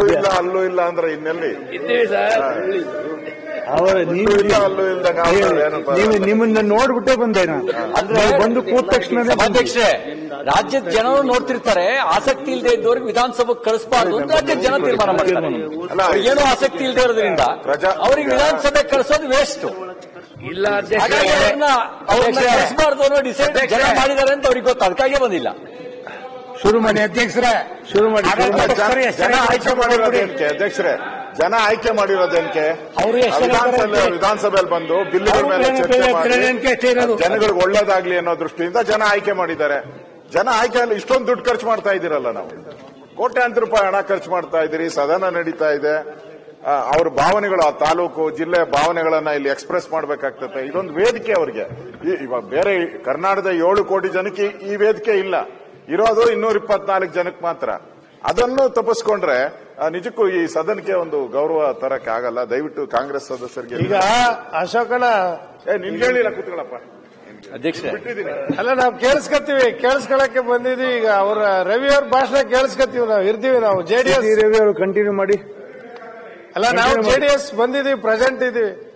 ಇಲ್ಲ ಅಲ್ಲೂ ಇಲ್ಲ ಅಂದ್ರೆ ಇನ್ನೆಲ್ಲಿ ಇದ್ದೀವಿ ಸರ್ ಅವರ ಇಲ್ಲೂ ನೀವು ಇಲ್ಲ ಅಲ್ಲೂ ಇಲ್ದಂಗ ಆಗ್ತಾರೆ ಏನಪ್ಪ ನೀವು ನಿಮ್ಮನ್ನ ನೋಡ್ಬಿಟ್ಟೆ ಬಂದೆ ನಾನು ಅಂದ್ರೆ ನೀವು ಬಂದು ಕೂತ ತಕ್ಷಣ ಸಭಾಧ್ಯಕ್ಷರೇ ರಾಜ್ಯದ ಜನರು ನೋಡ್ತಿರ್ತಾರೆ ಆಸಕ್ತಿ ಇಲ್ಲದೆ ಇದ್ದವ್ರಿಗೆ ವಿಧಾನಸಭೆಗೆ ಕಳಿಸಬಾರ್ದು ಅಂತ ರಾಜ್ಯದ ಜನ ತೀರ್ಮಾನ ಮಾಡ್ತಾರೆ ಅಲ್ಲ, ಏನೂ ಆಸಕ್ತಿ ಇಲ್ಲದೆ ಇರೋದ್ರಿಂದ ಪ್ರಜಾ- ಅವ್ರಿಗೆ ವಿಧಾನಸಭೆ ಕಳಿಸೋದು ವೇಸ್ಟ್ ಇಲ್ಲ ಹಾಗಾಗಿ ಅಧ್ಯಕ್ಷ ಅವ್ರನ್ನ ಅವ್ರನ್ನ ಕಳಿಸಬಾರ್ದು ಅನ್ನೋ ಡಿಸೈಡ್ ಜನ ಮಾಡಿದ್ದಾರೆ ಅಂತ ಅವ್ರಿಗೆ ಗೊತ್ತು ಅದಕ್ಕಾಗಿ ಬಂದಿಲ್ಲ ಶುರು ಮಾಡಿ ಅಧ್ಯಕ್ಷರೇ ಶುರು ಮಾಡಿ ಶುರು ಮಾಡಿ. ಜನ- ಜನ ಆಯ್ಕೆ ಮಾಡಿರೋದೇನಕ್ಕೆ ಅಧ್ಯಕ್ಷರೇ ಜನ ಆಯ್ಕೆ ಮಾಡಿರೋದೇನಕ್ಕೆ ಅವ್ರು ಎಷ್ಟು ಜನ ವಿಧಾನಸಭೆ ಇದ್ದಾರೆ? ವಿಧಾನಸಭೆಯಲ್ಲಿ ಬಂದು ಬಿಲ್ಗಳ ಅವ್ರು ಮೇಲೆ ಬೇರೆ ಚರ್ಚೆ ಬೇರೆ ಮಾಡಿ ಬೇರೆ ಅಷ್ಟೇ ಇರೋದು. ಜನಗಳಿಗೆ ಒಳ್ಳೇದಾಗ್ಲಿ ಅನ್ನೋ ದೃಷ್ಟಿಯಿಂದ ಜನ ಆಯ್ಕೆ ಮಾಡಿದ್ದಾರೆ ಜನ ಆಯ್ಕೆ ಅಲ್ಲಿ ಇಷ್ಟೊಂದು ದುಡ್ಡು ಖರ್ಚು ಮಾಡ್ತಾ ಇದ್ದೀರಲ್ಲ ನಾವು ಕೋಟ್ಯಾಂತರ ರೂಪಾಯಿ ಹಣ ಖರ್ಚು ಮಾಡ್ತಾ ಇದ್ದೀರಿ ಸದನ ನಡೀತಾ ಇದೆ ಆ, ಅವ್ರ ಭಾವನೆಗಳು ಆ ತಾಲೂಕು ಜಿಲ್ಲೆ ಭಾವನೆಗಳನ್ನ ಇಲ್ಲಿ ಎಕ್ಸ್ಪ್ರೆಸ್ ಮಾಡ್ಬೇಕಾಗ್ತದೆ ಇದೊಂದು ವೇದಿಕೆ ಅವ್ರಿಗೆ ಈ- ಇವಾಗ ಬೇರೆ ಕರ್ನಾಟಕದ ಏಳು ಕೋಟಿ ಜನಕ್ಕೆ ಈ- ಈ ವೇದಿಕೆ ಇಲ್ಲ ಇರೋದು ಇನ್ನೂರ ಇಪ್ಪತ್ನಾಲ್ಕು ಜನಕ್ಕೆ ಮಾತ್ರ ಅದನ್ನು ತಪ್ಪಿಸ್ಕೊಂಡ್ರೆ ಆ, ನಿಜಕ್ಕೂ ಈ ಸದನಕ್ಕೆ ಒಂದು ಗೌರವ ತರಕ್ಕೆ ಆಗಲ್ಲ ದಯವಿಟ್ಟು ಕಾಂಗ್ರೆಸ್ ಸದಸ್ಯರಿಗೆ ಈಗ ಅಶೋಕನ ಏ ನಿನ್ಗೆ ಹೇಳಿಲ್ಲ ಕೂತ್ಕೊಳ್ಳಪ್ಪ ಅಧ್ಯಕ್ಷರೇ ಬಿಟ್ಟಿದ್ದೀನಿ ಅಲ್ಲ ನಾವು ಕೇಳಿಸ್ಕೊತೀವಿ ಕೇಳಿಸ್ಕೊಳಕ್ಕೆ ಬಂದಿದ್ವಿ ಈಗ ಅವರ ರವಿ ಅವ್ರ ಭಾಷಣ ಕೇಳಿಸ್ಕೊತೀವಿ ನಾವು ಇರ್ತೀವಿ ನಾವು ಜೆಡಿಎಸ್ ರವಿ ಅವರು ಕಂಟಿನ್ಯೂ ಮಾಡಿ ಅಲ್ಲ ನಾವು ಜೆಡಿಎಸ್ ಬಂದಿದೀವಿ ಪ್ರೆಸೆಂಟ್ ಇದೀವಿ